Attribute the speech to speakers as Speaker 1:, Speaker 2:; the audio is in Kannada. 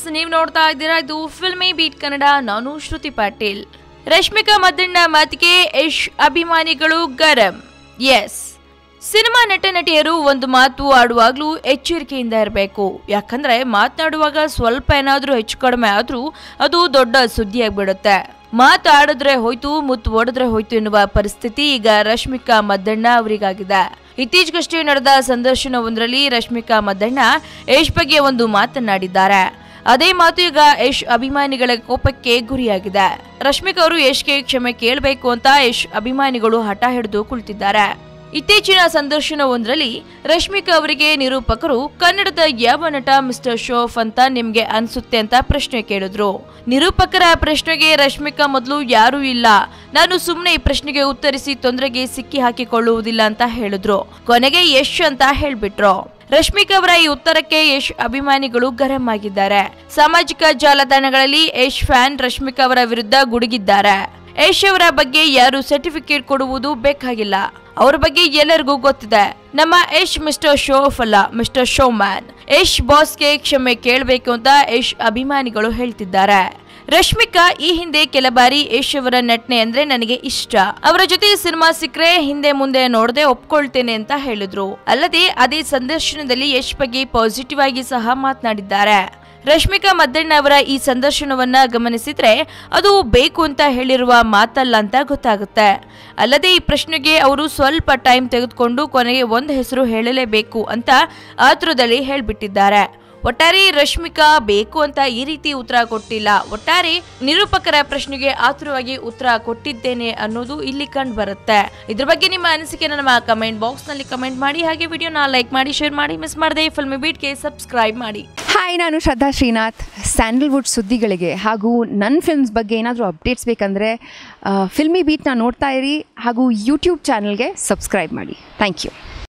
Speaker 1: ನೀವು ನೋಡ್ತಾ ಇದ್ದೀರಾ ಇದು ಫಿಲ್ಮಿ ಬೀಟ್ ಕನ್ನಡ ನಾನು ಶ್ರುತಿ ಪಾಟೀಲ್ ರಶ್ಮಿಕಾ ಮದ್ದಣ್ಣ ಮಾತಿಗೆ ಯಶ್ ಅಭಿಮಾನಿಗಳು ಗರಂ ಎಸ್ ಸಿನಿಮಾ ನಟ ನಟಿಯರು ಒಂದು ಮಾತು ಆಡುವಾಗ್ಲೂ ಎಚ್ಚರಿಕೆಯಿಂದ ಇರಬೇಕು ಯಾಕಂದ್ರೆ ಮಾತನಾಡುವಾಗ ಸ್ವಲ್ಪ ಏನಾದ್ರೂ ಹೆಚ್ಚು ಕಡಿಮೆ ಆದ್ರೂ ಅದು ದೊಡ್ಡ ಸುದ್ದಿಯಾಗ್ಬಿಡುತ್ತೆ ಮಾತಾಡಿದ್ರೆ ಹೋಯ್ತು ಮುತ್ತು ಒಡೆದ್ರೆ ಹೋಯ್ತು ಎನ್ನುವ ಪರಿಸ್ಥಿತಿ ಈಗ ರಶ್ಮಿಕಾ ಮದ್ದಣ್ಣ ಅವರಿಗಾಗಿದೆ ಇತ್ತೀಚೆಗಷ್ಟೇ ನಡೆದ ಸಂದರ್ಶನವೊಂದರಲ್ಲಿ ರಶ್ಮಿಕಾ ಮದ್ದಣ್ಣ ಯಶ್ ಬಗ್ಗೆ ಒಂದು ಮಾತನಾಡಿದ್ದಾರೆ ಅದೇ ಮಾತು ಈಗ ಯಶ್ ಅಭಿಮಾನಿಗಳ ಕೋಪಕ್ಕೆ ಗುರಿಯಾಗಿದೆ ರಶ್ಮಿಕಾ ಅವರು ಯಶ್ಗೆ ಕ್ಷಮೆ ಕೇಳಬೇಕು ಅಂತ ಯಶ್ ಅಭಿಮಾನಿಗಳು ಹಠ ಹಿಡಿದು ಕುಳಿತಿದ್ದಾರೆ ಇತ್ತೀಚಿನ ಸಂದರ್ಶನವೊಂದರಲ್ಲಿ ರಶ್ಮಿಕಾ ಅವರಿಗೆ ನಿರೂಪಕರು ಕನ್ನಡದ ಯಾವ ನಟ ಮಿಸ್ಟರ್ ಶೋಫ್ ಅಂತ ನಿಮ್ಗೆ ಅನ್ಸುತ್ತೆ ಅಂತ ಪ್ರಶ್ನೆ ಕೇಳಿದ್ರು ನಿರೂಪಕರ ಪ್ರಶ್ನೆಗೆ ರಶ್ಮಿಕಾ ಮೊದಲು ಯಾರೂ ಇಲ್ಲ ನಾನು ಸುಮ್ಮನೆ ಈ ಪ್ರಶ್ನೆಗೆ ಉತ್ತರಿಸಿ ತೊಂದರೆಗೆ ಸಿಕ್ಕಿ ಹಾಕಿಕೊಳ್ಳುವುದಿಲ್ಲ ಅಂತ ಹೇಳಿದ್ರು ಕೊನೆಗೆ ಯಶ್ ಅಂತ ಹೇಳ್ಬಿಟ್ರು ರಶ್ಮಿಕಾ ಅವರ ಈ ಉತ್ತರಕ್ಕೆ ಯಶ್ ಅಭಿಮಾನಿಗಳು ಗರಂ ಆಗಿದ್ದಾರೆ ಸಾಮಾಜಿಕ ಜಾಲತಾಣಗಳಲ್ಲಿ ಯಶ್ ಫ್ಯಾನ್ ರಶ್ಮಿಕಾ ಅವರ ವಿರುದ್ಧ ಗುಡುಗಿದ್ದಾರೆ ಯಶ್ ಅವರ ಬಗ್ಗೆ ಯಾರು ಸರ್ಟಿಫಿಕೇಟ್ ಕೊಡುವುದು ಬೇಕಾಗಿಲ್ಲ ಅವರ ಬಗ್ಗೆ ಎಲ್ಲರಿಗೂ ಗೊತ್ತಿದೆ ನಮ್ಮ ಯಶ್ ಮಿಸ್ಟರ್ ಶೋಫ್ ಅಲ್ಲ ಮಿಸ್ಟರ್ ಶೋ ಮ್ಯಾನ್ ಯಶ್ ಬಾಸ್ಗೆ ಕ್ಷಮೆ ಕೇಳಬೇಕು ಅಂತ ಯಶ್ ಅಭಿಮಾನಿಗಳು ಹೇಳ್ತಿದ್ದಾರೆ ರಶ್ಮಿಕಾ ಈ ಹಿಂದೆ ಕೆಲ ಬಾರಿ ಯಶ್ ಅವರ ನಟನೆ ಅಂದ್ರೆ ನನಗೆ ಇಷ್ಟ ಅವರ ಜೊತೆ ಸಿನಿಮಾ ಸಿಕ್ಕರೆ ಹಿಂದೆ ಮುಂದೆ ನೋಡದೆ ಒಪ್ಕೊಳ್ತೇನೆ ಅಂತ ಹೇಳಿದ್ರು ಅಲ್ಲದೆ ಅದೇ ಸಂದರ್ಶನದಲ್ಲಿ ಯಶ್ ಬಗ್ಗೆ ಪಾಸಿಟಿವ್ ಆಗಿ ಸಹ ಮಾತನಾಡಿದ್ದಾರೆ ರಶ್ಮಿಕಾ ಮದ್ದಣ್ಣ ಅವರ ಈ ಸಂದರ್ಶನವನ್ನ ಗಮನಿಸಿದ್ರೆ ಅದು ಬೇಕು ಅಂತ ಹೇಳಿರುವ ಮಾತಲ್ಲ ಅಂತ ಗೊತ್ತಾಗುತ್ತೆ ಅಲ್ಲದೆ ಈ ಪ್ರಶ್ನೆಗೆ ಅವರು ಸ್ವಲ್ಪ ಟೈಮ್ ತೆಗೆದುಕೊಂಡು ಕೊನೆಗೆ ಒಂದು ಹೆಸರು ಹೇಳಲೇಬೇಕು ಅಂತ ಆತುರದಲ್ಲಿ ಹೇಳ್ಬಿಟ್ಟಿದ್ದಾರೆ ಒಟ್ಟಾರೆ ರಶ್ಮಿಕಾ ಬೇಕು ಅಂತ ಈ ರೀತಿ ಉತ್ತರ ಕೊಟ್ಟಿಲ್ಲ ಒಟ್ಟಾರೆ ನಿರೂಪಕರ ಪ್ರಶ್ನೆಗೆ ಆತುರವಾಗಿ ಉತ್ತರ ಕೊಟ್ಟಿದ್ದೇನೆ ಅನ್ನೋದು ಇಲ್ಲಿ ಕಂಡು ಬರುತ್ತೆ ಇದ್ರ ಬಗ್ಗೆ ನಿಮ್ಮ ಅನಿಸಿಕೆ ನಮ್ಮ ಕಮೆಂಟ್ ಬಾಕ್ಸ್ ನಲ್ಲಿ ಕಮೆಂಟ್ ಮಾಡಿ ಹಾಗೆ ವಿಡಿಯೋನ ಲೈಕ್ ಮಾಡಿ ಶೇರ್ ಮಾಡಿ ಮಿಸ್ ಮಾಡದೆ ಫಿಲ್ಮಿ ಬೀಟ್ಗೆ ಸಬ್ಸ್ಕ್ರೈಬ್ ಮಾಡಿ
Speaker 2: ಹಾಯ್ ನಾನು ಶ್ರದ್ಧಾ ಶ್ರೀನಾಥ್ ಸ್ಯಾಂಡಲ್ವುಡ್ ಸುದ್ದಿಗಳಿಗೆ ಹಾಗೂ ನನ್ನ ಫಿಲ್ಮ್ಸ್ ಬಗ್ಗೆ ಏನಾದರೂ ಅಪ್ಡೇಟ್ಸ್ ಬೇಕಂದರೆ ಫಿಲ್ಮಿ ಬೀಟ್ನ ನೋಡ್ತಾ ಇರಿ ಹಾಗೂ ಯೂಟ್ಯೂಬ್ ಚಾನಲ್ಗೆ ಸಬ್ಸ್ಕ್ರೈಬ್ ಮಾಡಿ ಥ್ಯಾಂಕ್ ಯು